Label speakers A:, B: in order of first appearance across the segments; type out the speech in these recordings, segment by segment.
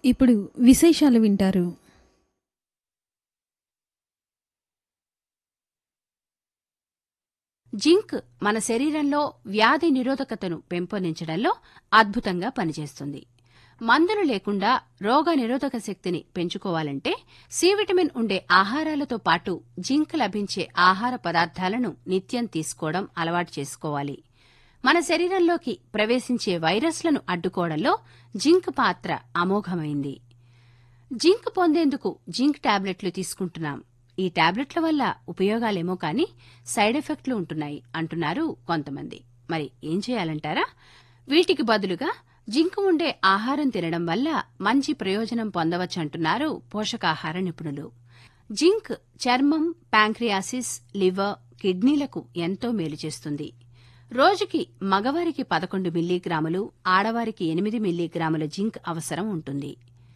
A: ఇప్పుడు విశేషాలు వింటారు
B: జింక్ మన శరీరంలో వ్యాధి నిరోధకతను పెంపొందించడంలో అద్భుతంగా పనిచేస్తుంది మందులు లేకుండా రోగ నిరోధక శక్తిని పెంచుకోవాలంటే సి విటమిన్ ఉండే ఆహారాలతో పాటు జింక్ లభించే ఆహార పదార్థాలను నిత్యం తీసుకోవడం అలవాటు చేసుకోవాలి మన శరీరంలోకి ప్రవేశించే వైరస్లను అడ్డుకోవడంలో జింక్ పాత్ర అమోఘమైంది జింక్ పొందేందుకు జింక్ టాబ్లెట్లు తీసుకుంటున్నాం ఈ టాబ్లెట్ల వల్ల ఉపయోగాలేమో కానీ సైడ్ ఎఫెక్ట్లు ఉంటున్నాయి అంటున్నారు కొంతమంది మరి ఏం చేయాలంటారా వీటికి బదులుగా జింక్ ఉండే ఆహారం తినడం వల్ల మంచి ప్రయోజనం పొందవచ్చంటున్నారు పోషకాహార నిపుణులు జింక్ చర్మం ప్యాంక్రియాసిస్ లివర్ కిడ్నీలకు ఎంతో మేలు చేస్తుంది రోజుకి మగవారికి పదకొండు మిల్లీగ్రాములు ఆడవారికి ఎనిమిది మిల్లీగ్రాముల జింక్ అవసరం ఉంటుంది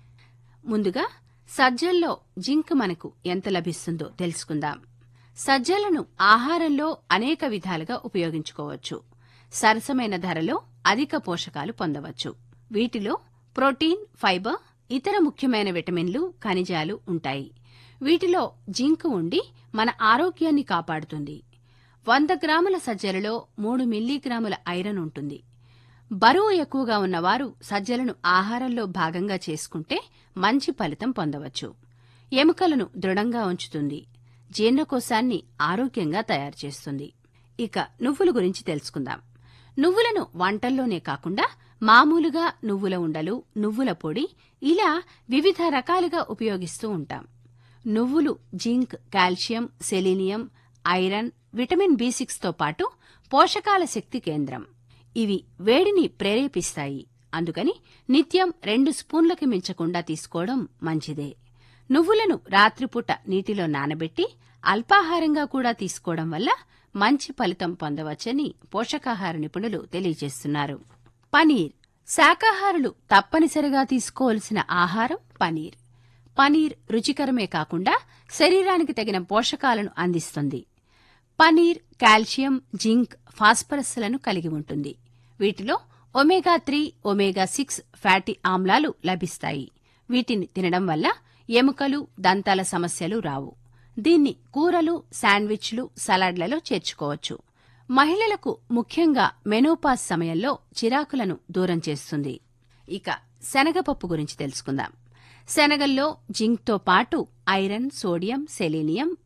B: ముందుగా సజ్జల్లో జింక్ మనకు ఎంత లభిస్తుందో తెలుసుకుందాం సజ్జలను ఆహారంలో అనేక విధాలుగా ఉపయోగించుకోవచ్చు సరసమైన ధరలో అధిక పోషకాలు పొందవచ్చు వీటిలో ప్రోటీన్ ఫైబర్ ఇతర ముఖ్యమైన విటమిన్లు ఖనిజాలు ఉంటాయి వీటిలో జింక్ ఉండి మన ఆరోగ్యాన్ని కాపాడుతుంది వంద గ్రాముల సజ్జలలో మూడు మిల్లీగ్రాముల ఐరన్ ఉంటుంది బరువు ఎక్కువగా ఉన్నవారు సజ్జలను ఆహారంలో భాగంగా చేసుకుంటే మంచి ఫలితం పొందవచ్చు ఎముకలను దృఢంగా ఉంచుతుంది జీర్ణకోశాన్ని ఆరోగ్యంగా తయారు చేస్తుంది ఇక నువ్వుల గురించి తెలుసుకుందాం నువ్వులను వంటల్లోనే కాకుండా మామూలుగా నువ్వుల ఉండలు నువ్వుల పొడి ఇలా వివిధ రకాలుగా ఉపయోగిస్తూ ఉంటాం నువ్వులు zinc calcium selenium iron vitamin B సిక్స్తో పాటు పోషకాల శక్తి కేంద్రం ఇవి వేడిని ప్రేరేపిస్తాయి అందుకని నిత్యం రెండు స్పూన్లకి మించకుండా తీసుకోవడం మంచిదే నువ్వులను రాత్రిపూట నీటిలో నానబెట్టి అల్పాహారంగా కూడా తీసుకోవడం వల్ల మంచి ఫలితం పొందవచ్చని పోషకాహార నిపుణులు తెలియజేస్తున్నారు పనీర్ శాకాహారులు తప్పనిసరిగా తీసుకోవలసిన ఆహారం పనీర్ పనీర్ రుచికరమే కాకుండా శరీరానికి తగిన పోషకాలను అందిస్తుంది పనీర్ కాల్షియం జింక్ ఫాస్ఫరస్లను కలిగి ఉంటుంది వీటిలో omega three omega six fatty ఆమ్లాలు లభిస్తాయి వీటిని తినడం వల్ల ఎముకలు దంతాల సమస్యలు రావు దీన్ని కూరలు శాండ్విచ్లు సలాడ్లలో చేర్చుకోవచ్చు మహిళలకు ముఖ్యంగా మెనోపాస్ సమయంలో చిరాకులను దూరం చేస్తుంది ఇక శనగపప్పు గురించి తెలుసుకుందాం శనగల్లో జింక్తో పాటు ఐరన్ సోడియం సెలీనియం